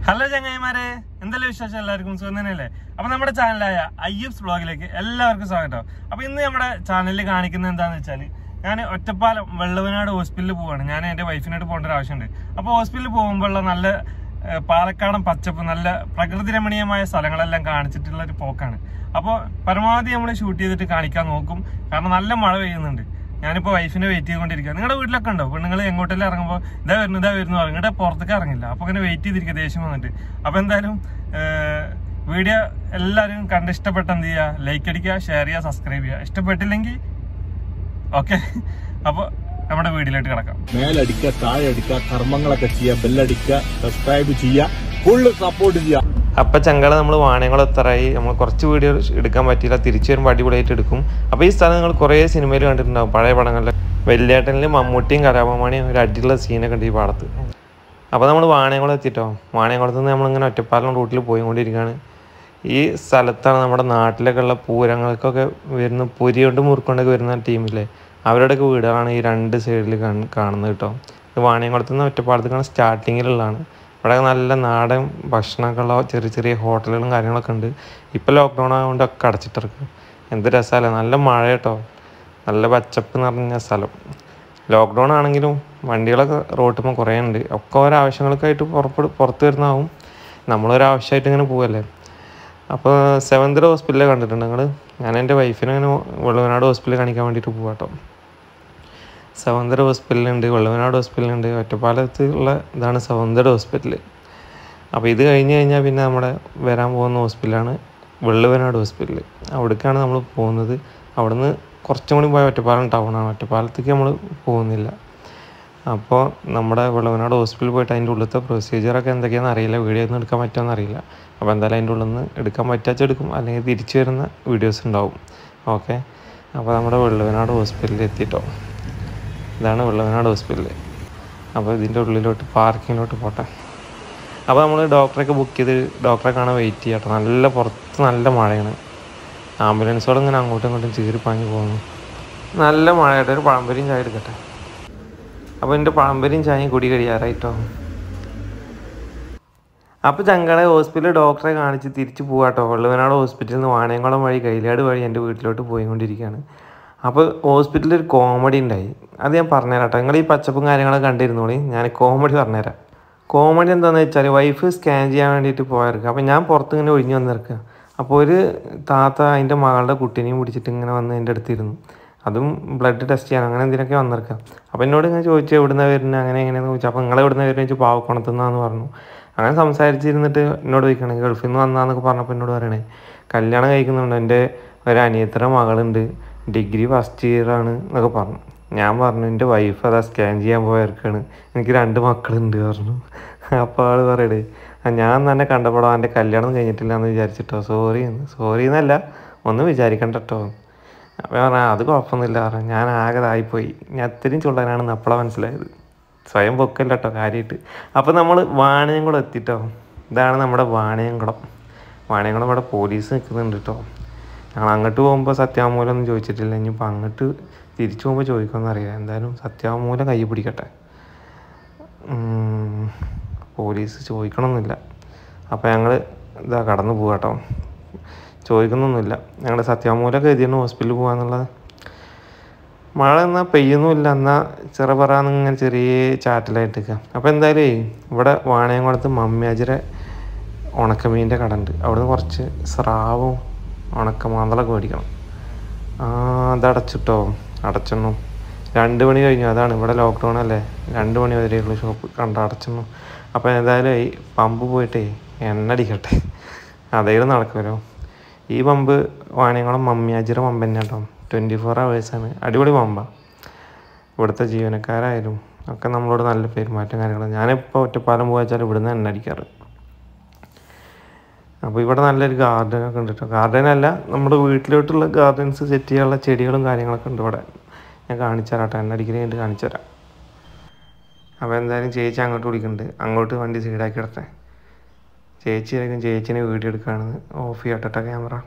hello ചങ്ങായിമാരെ എന്തെല്ലാം വിശേഷം എല്ലാവർക്കും സുഖം തന്നെയല്ലേ അപ്പൊ നമ്മുടെ ചാനലായ അയ്യബ്സ് ബ്ലോഗിലേക്ക് എല്ലാവർക്കും സ്വാഗതം അപ്പൊ ഇന്ന് നമ്മുടെ ചാനലിൽ കാണിക്കുന്നത് എന്താന്ന് വെച്ചാല് ഞാൻ ഒറ്റപ്പാലം വെള്ളവനാട് ഹോസ്പിറ്റലിൽ പോവാണ് ഞാൻ എന്റെ വൈഫിനായിട്ട് പോകേണ്ട ഒരു ആവശ്യമുണ്ട് അപ്പൊ ഹോസ്പിറ്റലിൽ പോകുമ്പോഴുള്ള നല്ല ഏഹ്, പാലക്കാടൻ പച്ചപ്പ് നല്ല പ്രകൃതി രമണീയമായ സ്ഥലങ്ങളെല്ലാം കാണിച്ചിട്ടുള്ള ഒരു പോക്കാണ് അപ്പോൾ പരമാവധി നമ്മൾ ഷൂട്ട് ചെയ്തിട്ട് കാണിക്കാൻ നോക്കും കാരണം നല്ല മഴ പെയ്യുന്നുണ്ട് ഞാനിപ്പോ വൈഫിനെ വെയിറ്റ് ചെയ്തുകൊണ്ടിരിക്കുക നിങ്ങളുടെ വീട്ടിലൊക്കെ ഉണ്ടോ പെണ്ണുങ്ങൾ എങ്ങോട്ടെല്ലാം ഇറങ്ങുമ്പോൾ ഇതാ വരുന്നു ഇതാ വരുന്നു പറയും ഇങ്ങോട്ട് പുറത്തേക്ക് ഇറങ്ങില്ല അപ്പൊ ഇങ്ങനെ വെയിറ്റ് ചെയ്തിരിക്കുക ദേഷ്യം വന്നിട്ട് അപ്പൊ എന്തായാലും വീഡിയോ എല്ലാവരും കണ്ട് ഇഷ്ടപ്പെട്ട എന്ത് ചെയ്യുക ലൈക്ക് അടിക്കുക ഷെയർ ചെയ്യുക സബ്സ്ക്രൈബ് ചെയ്യുക ഇഷ്ടപ്പെട്ടില്ലെങ്കിൽ ഓക്കെ അപ്പോൾ നമ്മുടെ വീഡിയോയിലോട്ട് കിടക്കാം മേലടിക്കുക താഴെ അടിക്കുക കർമ്മങ്ങളൊക്കെ ചെയ്യുക ബെല്ലടിക്കുക സബ്സ്ക്രൈബ് ചെയ്യുക ഫുള്ള് സപ്പോർട്ട് ചെയ്യുക അപ്പം ചങ്കള നമ്മൾ വാണയംകുളത്തറായി നമ്മൾ കുറച്ച് വീഡിയോ എടുക്കാൻ പറ്റിയില്ല തിരിച്ചു വരുമ്പോൾ അടിപൊളിയായിട്ട് എടുക്കും അപ്പോൾ ഈ സ്ഥലം നിങ്ങൾ കുറേ സിനിമയിൽ കണ്ടിട്ടുണ്ടാവും പഴയ പടങ്ങളിൽ വെള്ളിയേട്ടനിൽ മമ്മൂട്ടിയും കലാഭമാണിയും ഒരു അടിയുള്ള സീനൊക്കെ ഉണ്ട് ഈ പാടത്ത് അപ്പോൾ നമ്മൾ വാണയംകുളം എത്തിയിട്ടോ വാണയംകുളത്ത് നിന്ന് നമ്മളിങ്ങനെ ഒറ്റപ്പാലം റൂട്ടിൽ പോയിക്കൊണ്ടിരിക്കുകയാണ് ഈ സ്ഥലത്താണ് നമ്മുടെ നാട്ടിലൊക്കെ ഉള്ള പൂരങ്ങൾക്കൊക്കെ വരുന്ന പൊരി കൊണ്ട് മുറുക്കൊണ്ടൊക്കെ വരുന്ന ടീമില്ലേ അവരുടെയൊക്കെ വീടുകളാണ് ഈ രണ്ട് സൈഡിൽ കാണുന്നത് കേട്ടോ ഇത് വാണയംകുളത്ത് നിന്ന് ഒറ്റപ്പാലത്തേക്കാണ് സ്റ്റാർട്ടിങ്ങിലുള്ളതാണ് ഇവിടെ നല്ല നാടൻ ഭക്ഷണമൊക്കെ ഉള്ള ചെറിയ ചെറിയ ഹോട്ടലുകളും കാര്യങ്ങളൊക്കെ ഉണ്ട് ഇപ്പോൾ ലോക്ക്ഡൗൺ ആയതുകൊണ്ട് ഒക്കെ അടച്ചിട്ടിരിക്കും എന്ത് രസമല്ലേ നല്ല മഴ കേട്ടോ നല്ല പച്ചപ്പ് നിറഞ്ഞ സ്ഥലം ലോക്ക്ഡൗൺ ആണെങ്കിലും വണ്ടികളൊക്കെ റോട്ടുമ്പോൾ കുറേ ഉണ്ട് ഒക്കെ ഓരോ ആവശ്യങ്ങൾക്കായിട്ട് പുറപ്പെട് പുറത്ത് വരുന്നതാവും നമ്മളൊരാവശ്യമായിട്ട് ഇങ്ങനെ പോവല്ലേ അപ്പോൾ സെവൻതര ഹോസ്പിറ്റലിൽ കണ്ടിട്ടുണ്ട് നിങ്ങൾ ഞാൻ എൻ്റെ വൈഫിനെ അങ്ങനെ വെള്ളവനാട് ഹോസ്പിറ്റലിൽ കാണിക്കാൻ വേണ്ടിയിട്ട് പോവാട്ടോ സവന്തര ഹോസ്പിറ്റലുണ്ട് വെള്ളവനാട് ഹോസ്പിറ്റലുണ്ട് ഒറ്റപ്പാലത്ത് ഉള്ള ഇതാണ് സവന്തര ഹോസ്പിറ്റൽ അപ്പോൾ ഇത് കഴിഞ്ഞ് കഴിഞ്ഞാൽ പിന്നെ നമ്മുടെ വരാൻ പോകുന്ന ഹോസ്പിറ്റലാണ് വെള്ളവനാട് ഹോസ്പിറ്റൽ അവിടേക്കാണ് നമ്മൾ പോകുന്നത് അവിടുന്ന് കുറച്ചും കൂടി പോയ ഒറ്റപ്പാലം ടൗണാണ് ഒറ്റപ്പാലത്തേക്ക് നമ്മൾ പോകുന്നില്ല അപ്പോൾ നമ്മുടെ വെള്ളവനാട് ഹോസ്പിറ്റലിൽ പോയിട്ട് അതിൻ്റെ ഉള്ളിലത്തെ പ്രൊസീജിയറൊക്കെ എന്തൊക്കെയാണെന്ന് അറിയില്ല വീഡിയോ ഒന്നും എടുക്കാൻ പറ്റുമെന്ന് അറിയില്ല അപ്പോൾ എന്തായാലും അതിൻ്റെ ഉള്ളിൽ നിന്ന് എടുക്കാൻ പറ്റാച്ച എടുക്കും അല്ലെങ്കിൽ തിരിച്ചു വരുന്ന വീഡിയോസ് ഉണ്ടാവും ഓക്കെ അപ്പോൾ നമ്മുടെ വെള്ളവനാട് ഹോസ്പിറ്റലിൽ എത്തിയിട്ടോ ഇതാണ് വെള്ളവനാട് ഹോസ്പിറ്റൽ അപ്പോൾ ഇതിൻ്റെ ഉള്ളിലോട്ട് പാർക്കിങ്ങിലോട്ട് പോട്ടെ അപ്പോൾ നമ്മൾ ഡോക്ടറൊക്കെ ബുക്ക് ചെയ്ത് ഡോക്ടറെ കാണാൻ വെയിറ്റ് ചെയ്യട്ടോ നല്ല പുറത്ത് നല്ല മഴയാണ് ആംബുലൻസോടെ ഇങ്ങനെ അങ്ങോട്ടും ഇങ്ങോട്ടും ചീറി പാഞ്ഞ് പോകുന്നു നല്ല മഴയായിട്ട് ഒരു പഴംപരിയും ചായ എടുക്കട്ടെ അപ്പോൾ എൻ്റെ പഴംപരിയും ചായയും കുടി കഴിയാറായിട്ടോ അപ്പോൾ ചങ്കളെ ഹോസ്പിറ്റലിൽ ഡോക്ടറെ കാണിച്ച് തിരിച്ച് പോകാട്ടോ വെള്ളവനാട് ഹോസ്പിറ്റലിൽ നിന്ന് വാണയംകുളം വഴി കൈലാട് വഴി എൻ്റെ വീട്ടിലോട്ട് പോയിക്കൊണ്ടിരിക്കുകയാണ് അപ്പോൾ ഹോസ്പിറ്റലിൽ ഒരു കോമഡി ഉണ്ടായി അത് ഞാൻ പറഞ്ഞുതരാം കേട്ടോ നിങ്ങൾ ഈ പച്ചപ്പും കാര്യങ്ങളൊക്കെ കണ്ടിരുന്നോളി ഞാൻ കോമഡി പറഞ്ഞുതരാം കോമഡി എന്താണെന്ന് വെച്ചാൽ വൈഫ് സ്കാൻ ചെയ്യാൻ വേണ്ടിയിട്ട് പോയിരിക്കുക അപ്പോൾ ഞാൻ പുറത്ത് ഇങ്ങനെ ഒഴിഞ്ഞു വന്നിരിക്കുക അപ്പോൾ ഒരു താത്ത അതിൻ്റെ മകളുടെ കുട്ടീനെയും പിടിച്ചിട്ട് ഇങ്ങനെ വന്ന് എൻ്റെ അടുത്തിരുന്നു അതും ബ്ലഡ് ടെസ്റ്റ് ചെയ്യാൻ അങ്ങനെ എന്തിനൊക്കെ വന്നിരിക്കാം അപ്പോൾ എന്നോട് ഇങ്ങനെ ചോദിച്ചു എവിടുന്ന വരുന്നത് അങ്ങനെ എങ്ങനെയാണെന്ന് ചോദിച്ചു അപ്പോൾ നിങ്ങൾ എവിടുന്ന വരുന്നത് ചോദിച്ചു പാവക്കുണത്തുനിന്നാന്ന് പറഞ്ഞു അങ്ങനെ സംസാരിച്ചിരുന്നിട്ട് എന്നോട് ചോദിക്കണേ ഗൾഫിൽ നിന്ന് വന്നാന്നൊക്കെ പറഞ്ഞപ്പോൾ എന്നോട് പറയണേ കല്യാണം കഴിക്കുന്നുണ്ട് എൻ്റെ ഒരു അനിയത്തിയുടെ മകളുണ്ട് ഡിഗ്രി ഫസ്റ്റ് ഇയർ ആണ് എന്നൊക്കെ പറഞ്ഞു ഞാൻ പറഞ്ഞു എൻ്റെ വൈഫ് അതാ സ്കാൻ ചെയ്യാൻ പോയവർക്കാണ് എനിക്ക് രണ്ട് മക്കളുണ്ട് പറഞ്ഞു അപ്പോൾ ആൾ പറയടേ "ആ, ഞാൻ തന്നെ കണ്ടപ്പോഴോ എൻ്റെ കല്യാണം കഴിഞ്ഞിട്ടില്ല എന്ന് വിചാരിച്ചിട്ടോ സോറി സോറി എന്നല്ല ഒന്നും വിചാരിക്കണ്ട കേട്ടോ അപ്പോൾ ഞാൻ പറഞ്ഞു "ആ, അത് കുഴപ്പമൊന്നുമില്ല പറഞ്ഞു ഞാൻ ആകെ ഇതായിപ്പോയി ഞാൻ അത്രയും ചുള്ളനാണെന്ന് അപ്പോഴാണ് മനസ്സിലായത് സ്വയം പൊക്കല്ല കേട്ടോ കാര്യമായിട്ട് അപ്പോൾ നമ്മൾ വാണിയംകുളം എത്തിട്ടോ ഇതാണ് നമ്മുടെ വാണിയംകുളം വാണിയംകുളം ഇവിടെ പോലീസ് നിൽക്കുന്നുണ്ട് കേട്ടോ ഞങ്ങൾ അങ്ങോട്ട് പോകുമ്പോൾ സത്യാമൂലം ഒന്നും ചോദിച്ചിട്ടില്ല ഇനിയിപ്പോൾ അങ്ങോട്ട് തിരിച്ചു പോകുമ്പോൾ ചോദിക്കുമെന്ന് അറിയാം എന്തായാലും സത്യാമൂലം കൈ പിടിക്കട്ടെ ഉം, പോലീസ് ചോദിക്കണമെന്നില്ല അപ്പോൾ ഞങ്ങൾ ഇതാ കടന്നു പോകാട്ടോ ചോദിക്കുന്നൊന്നുമില്ല ഞങ്ങൾ സത്യാമൂലമൊക്കെ എഴുതിയാണ് ഹോസ്പിറ്റലിൽ പോകാന്നുള്ളത് മഴ എന്നാൽ പെയ്യുന്നുമില്ല എന്നാൽ ചെറുപറാന്ന് ഇങ്ങനെ ചെറിയ ചാറ്റലായിട്ട് നിൽക്കുക അപ്പോൾ എന്തായാലും ഇവിടെ വാണയംകുളത്ത് മമ്മിയാജിരെ ഉണക്കമീൻ്റെ കട ഉണ്ട് അവിടുന്ന് കുറച്ച് സ്രാവും ഉണക്കമാന്തളൊക്കെ മേടിക്കണം ആ അത് അടച്ചിട്ടോ അടച്ചെണ്ണു രണ്ട് മണി കഴിഞ്ഞു അതാണ് ഇവിടെ ലോക്ക്ഡൗൺ അല്ലേ രണ്ട് മണി വരെയുള്ള ഷോപ്പ് കണ്ട അടച്ചെണ്ണു അപ്പോൾ എന്തായാലും ഈ പമ്പ് പോയിട്ടേ എണ്ണ അടിക്കട്ടെ അതേലും നടക്കുമല്ലോ ഈ പമ്പ് വാണിയംകുളം മമ്മിയാജിറ പമ്പ് തന്നെ കേട്ടോ ട്വൻറ്റി ഫോർ ആണ് അടിപൊളി പമ്പാണ് ഇവിടുത്തെ ജീവനക്കാരായാലും ഒക്കെ നമ്മളോട് നല്ല പെരുമാറ്റം കാര്യങ്ങളും ഞാനിപ്പോൾ ഒറ്റപ്പാലം പോയാൽ ഇവിടുന്ന് എണ്ണ അടിക്കാറ് അപ്പോൾ ഇവിടെ നല്ലൊരു ഗാർഡനൊക്കെ ഉണ്ട് കേട്ടോ ഗാർഡനല്ല നമ്മുടെ വീട്ടിലോട്ടുള്ള ഗാർഡൻസ് സെറ്റ് ചെയ്യാനുള്ള ചെടികളും കാര്യങ്ങളൊക്കെ ഉണ്ട് ഇവിടെ ഞാൻ കാണിച്ചു തരാം കേട്ടോ എണ്ണ അടിക്കൽ കഴിഞ്ഞിട്ട് കാണിച്ചു തരാം അപ്പോൾ എന്തായാലും ചേച്ചി അങ്ങോട്ട് വിളിക്കുന്നുണ്ട് അങ്ങോട്ട് വണ്ടി സൈഡാക്കി ഇടട്ടെ ചേച്ചി ആയിരിക്കും ചേച്ചിനെ വീഡിയോ എടുക്കുകയാണെന്ന് ഓഫ് ചെയ്യട്ടെ ക്യാമറ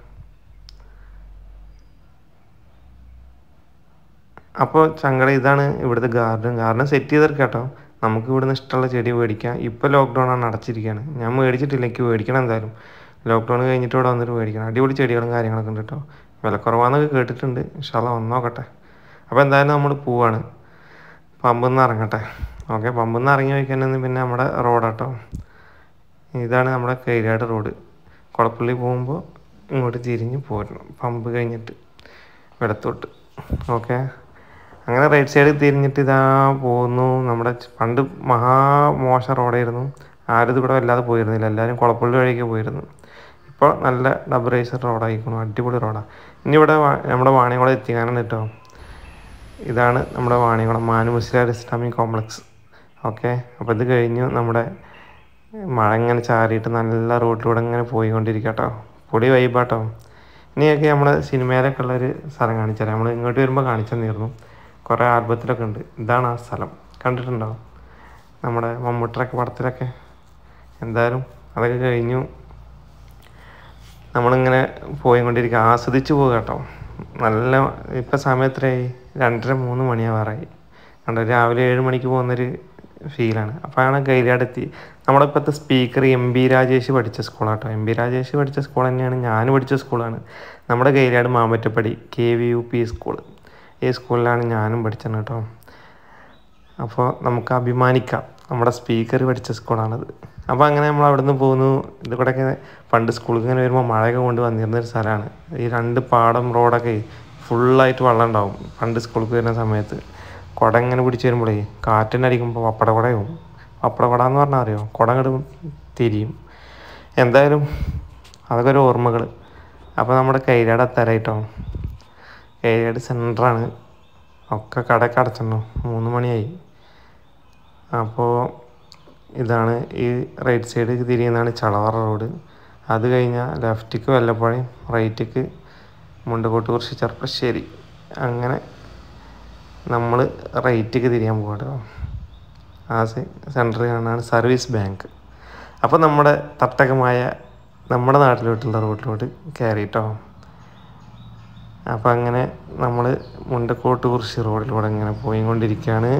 അപ്പോൾ ചങ്കട ഇതാണ് ഇവിടുത്തെ ഗാർഡൻ ഗാർഡൻ സെറ്റ് ചെയ്തെടുക്കാം കേട്ടോ നമുക്ക് ഇവിടുന്ന് ഇഷ്ടമുള്ള ചെടി മേടിക്കാം ഇപ്പോൾ ലോക്ക്ഡൗൺ ആണ് അടച്ചിരിക്കുകയാണ് ഞാൻ മേടിച്ചിട്ടില്ല എനിക്ക് മേടിക്കണം എന്തായാലും ലോക്ക്ഡൗൺ കഴിഞ്ഞിട്ട് ഇവിടെ വന്നിട്ട് മേടിക്കണം അടിപൊളി ചെടികളും കാര്യങ്ങളൊക്കെ ഉണ്ട് കേട്ടോ വിലക്കുറവാന്നൊക്കെ കേട്ടിട്ടുണ്ട് ഇൻഷാല്ല വന്നോക്കട്ടെ അപ്പോൾ എന്തായാലും നമ്മൾ പോവാണ് പമ്പിൽ നിന്ന് ഇറങ്ങട്ടെ ഓക്കെ പമ്പിൽ നിന്ന് ഇറങ്ങി വയ്ക്കാൻ പിന്നെ നമ്മുടെ റോഡാട്ടോ ഇതാണ് നമ്മുടെ കൈരാട് റോഡ് കുളപ്പള്ളി പോകുമ്പോൾ ഇങ്ങോട്ട് തിരിഞ്ഞ് പോരണം പമ്പ് കഴിഞ്ഞിട്ട് ഇടത്തോട്ട് ഓക്കെ അങ്ങനെ റൈറ്റ് സൈഡിൽ തിരിഞ്ഞിട്ട് ഇതാ പോകുന്നു നമ്മുടെ ച- പണ്ട് മഹാ മോശം റോഡായിരുന്നു ആരും ഇത് കൂടെ വല്ലാതെ പോയിരുന്നില്ല എല്ലാവരും കുളപ്പള്ളി വഴിയൊക്കെ പോയിരുന്നു ഇപ്പോൾ നല്ല ഡബിൾ റേസർ റോഡായിക്കണം അടിപൊളി റോഡാണ് ഇനി ഇവിടെ വാ- നമ്മുടെ വാണിയംകുളം എത്തിക്കാനാണ് കേട്ടോ ഇതാണ് നമ്മുടെ Vaniyamkulam Manu Muslim Islamic complex okay അപ്പോൾ ഇത് കഴിഞ്ഞു നമ്മുടെ മഴ ഇങ്ങനെ ചാറിയിട്ട് നല്ല റോഡിലൂടെ ഇങ്ങനെ പോയിക്കൊണ്ടിരിക്കുക കേട്ടോ പൊടി വൈബാട്ടോ ഇനിയൊക്കെ നമ്മുടെ സിനിമയിലൊക്കെ ഉള്ളൊരു സ്ഥലം കാണിച്ചുതരാം നമ്മൾ ഇങ്ങോട്ട് വരുമ്പോൾ കാണിച്ചു തന്നിരുന്നു കുറേ ആൽബത്തിലൊക്കെ ഉണ്ട് ഇതാണ് ആ സ്ഥലം കണ്ടിട്ടുണ്ടോ നമ്മുടെ മമ്മൂട്ടറൊക്കെ പടത്തിലൊക്കെ എന്തായാലും അതൊക്കെ കഴിഞ്ഞു നമ്മളിങ്ങനെ പോയിക്കൊണ്ടിരിക്കുക ആസ്വദിച്ച് പോകുക കേട്ടോ നല്ല ഇപ്പം സമയം എത്രയായി രണ്ടര മൂന്ന് മണിയാവാറായി കണ്ടോ രാവിലെ ഏഴ് മണിക്ക് പോകുന്നൊരു ഫീലാണ് അപ്പോഴാണ് കൈലാടെത്തി നമ്മുടെ ഇപ്പോഴത്തെ സ്പീക്കർ എം ബി രാജേഷ് പഠിച്ച സ്കൂളാട്ടോ എം ബി രാജേഷ് പഠിച്ച സ്കൂൾ തന്നെയാണ് ഞാൻ പഠിച്ച സ്കൂളാണ് നമ്മുടെ Kailad Mambattappadi K V U P school ഈ സ്കൂളിലാണ് ഞാനും പഠിച്ചത് കേട്ടോ അപ്പോൾ നമുക്ക് അഭിമാനിക്കാം നമ്മുടെ സ്പീക്കർ പഠിച്ച സ്കൂളാണത് അപ്പോൾ അങ്ങനെ നമ്മൾ അവിടെ നിന്ന് പോകുന്നു ഇത് കൂടെയൊക്കെ പണ്ട് സ്കൂളിൽ ഇങ്ങനെ വരുമ്പോൾ മഴയൊക്കെ കൊണ്ട് വന്നിരുന്ന ഒരു സ്ഥലമാണ് ഈ രണ്ട് പാടം റോഡൊക്കെ ഫുള്ളായിട്ട് വെള്ളം ഉണ്ടാവും പണ്ട് സ്കൂളിൽ വരുന്ന സമയത്ത് കുട ഇങ്ങനെ പിടിച്ച് വരുമ്പോഴേ കാറ്റിനടിക്കുമ്പോൾ പപ്പട കുടയും പപ്പട കുട എന്ന് പറഞ്ഞാൽ അറിയോ കുട അങ്ങോട്ട് തിരിയും എന്തായാലും അതൊക്കെ ഒരു ഓർമ്മകൾ അപ്പോൾ നമ്മുടെ കൈലാട് എത്താറായിട്ടോ കൈലാട് സെൻറ്ററാണ് ഒക്കെ കടയൊക്കെ അടച്ചിട്ടുണ്ടോ മൂന്ന് മണിയായി അപ്പോൾ ഇതാണ് ഈ റൈറ്റ് സൈഡ് തിരിയുന്നതാണ് ചളവറ റോഡ് അത് കഴിഞ്ഞാൽ ലെഫ്റ്റിക്ക് വല്ലപ്പുഴയും റൈറ്റിക്ക് മുണ്ടക്കോട്ട് കുറിച്ച് ചെറുപ്പശ്ശേരി അങ്ങനെ നമ്മൾ റൈറ്റിക്ക് തിരിയാൻ പോകട്ടോ ആ സെൻറ്ററിൽ കാണാണ് സർവീസ് ബാങ്ക് അപ്പോൾ നമ്മുടെ തട്ടകമായ നമ്മുടെ നാട്ടിലോട്ടുള്ള റോഡിലോട്ട് കയറിയിട്ടോ അപ്പോൾ അങ്ങനെ നമ്മൾ മുണ്ടക്കോട്ട് കുറിച്ച് റോഡിലൂടെ ഇങ്ങനെ പോയിക്കൊണ്ടിരിക്കുകയാണ്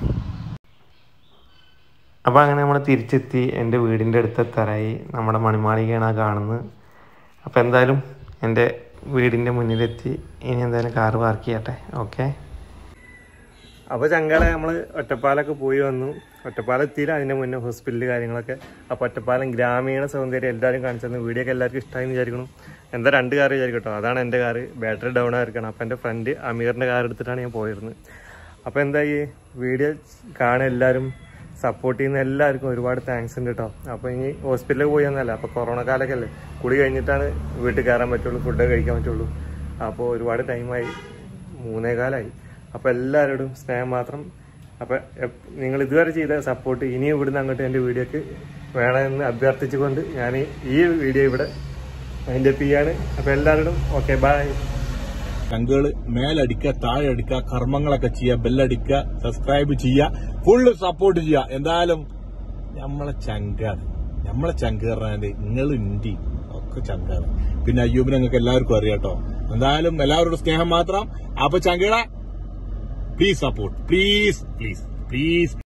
അപ്പോൾ അങ്ങനെ നമ്മൾ തിരിച്ചെത്തി എൻ്റെ വീടിൻ്റെ അടുത്തെത്താറായി നമ്മുടെ മണിമാളികയാണ് ആ കാണുന്നത് അപ്പോൾ എന്തായാലും എൻ്റെ വീടിൻ്റെ മുന്നിലെത്തി ഇനി എന്തായാലും കാറ് പാർക്ക് ചെയ്യട്ടെ ഓക്കെ അപ്പോൾ ചങ്കാളെ നമ്മൾ ഒറ്റപ്പാലൊക്കെ പോയി വന്നു ഒറ്റപ്പാലം എത്തിയില്ല അതിൻ്റെ മുന്നേ ഹോസ്പിറ്റൽ കാര്യങ്ങളൊക്കെ അപ്പോൾ ഒറ്റപ്പാലം ഗ്രാമീണ സൗന്ദര്യം എല്ലാവരും കാണിച്ചു തന്നു വീഡിയോ ഒക്കെ എല്ലാവർക്കും ഇഷ്ടമായി വിചാരിക്കണം എന്താ രണ്ട് കാർ വിചാരിക്കട്ടോ അതാണ് എൻ്റെ കാറ് ബാറ്ററി ഡൗൺ ആയിരിക്കണം അപ്പോൾ എൻ്റെ ഫ്രണ്ട് അമീറിൻ്റെ കാർ എടുത്തിട്ടാണ് ഞാൻ പോയിരുന്നത് അപ്പോൾ എന്താ ഈ വീഡിയോ കാണാൻ എല്ലാവരും സപ്പോർട്ട് ചെയ്യുന്ന എല്ലാവർക്കും ഒരുപാട് താങ്ക്സ് ഉണ്ട് കേട്ടോ അപ്പോൾ ഇനി ഹോസ്പിറ്റലിൽ പോയി വന്നല്ല അപ്പോൾ കൊറോണ കാലൊക്കെ അല്ലേ കുളി കഴിഞ്ഞിട്ടാണ് വീട്ടിൽ കയറാൻ പറ്റുള്ളൂ ഫുഡ് കഴിക്കാൻ പറ്റുള്ളൂ അപ്പോൾ ഒരുപാട് ടൈമായി മൂന്നേ കാലമായി അപ്പോൾ എല്ലാവരോടും സ്നേഹം മാത്രം അപ്പോൾ എപ്- നിങ്ങൾ ഇതുവരെ ചെയ്ത സപ്പോർട്ട് ഇനിയും ഇവിടുന്ന് അങ്ങോട്ട് എൻ്റെ വീഡിയോക്ക് വേണമെന്ന് അഭ്യർത്ഥിച്ചുകൊണ്ട് ഞാൻ ഈ വീഡിയോ ഇവിടെ അതിൻ്റെ ചെയ്യാണ് അപ്പോൾ എല്ലാവരോടും ഓക്കെ ബൈ ചങ്കുകള് മേലടിക്കുക താഴെ അടിക്കുക കർമ്മങ്ങളൊക്കെ ചെയ്യുക ബെല്ലടിക്കുക സബ്സ്ക്രൈബ് ചെയ്യുക ഫുള്ള് സപ്പോർട്ട് ചെയ്യുക എന്തായാലും നമ്മളെ ചങ്കാണ് നമ്മളെ ചങ്ക് പറഞ്ഞാല് നിങ്ങൾ ഇണ്ടി ഒക്കെ ചങ്കാണ് പിന്നെ അയ്യൂബിനെ നിങ്ങൾക്ക് എല്ലാവർക്കും അറിയാട്ടോ എന്തായാലും എല്ലാവരോടും സ്നേഹം മാത്രം അപ്പൊ ചങ്കുകളെ please support please please please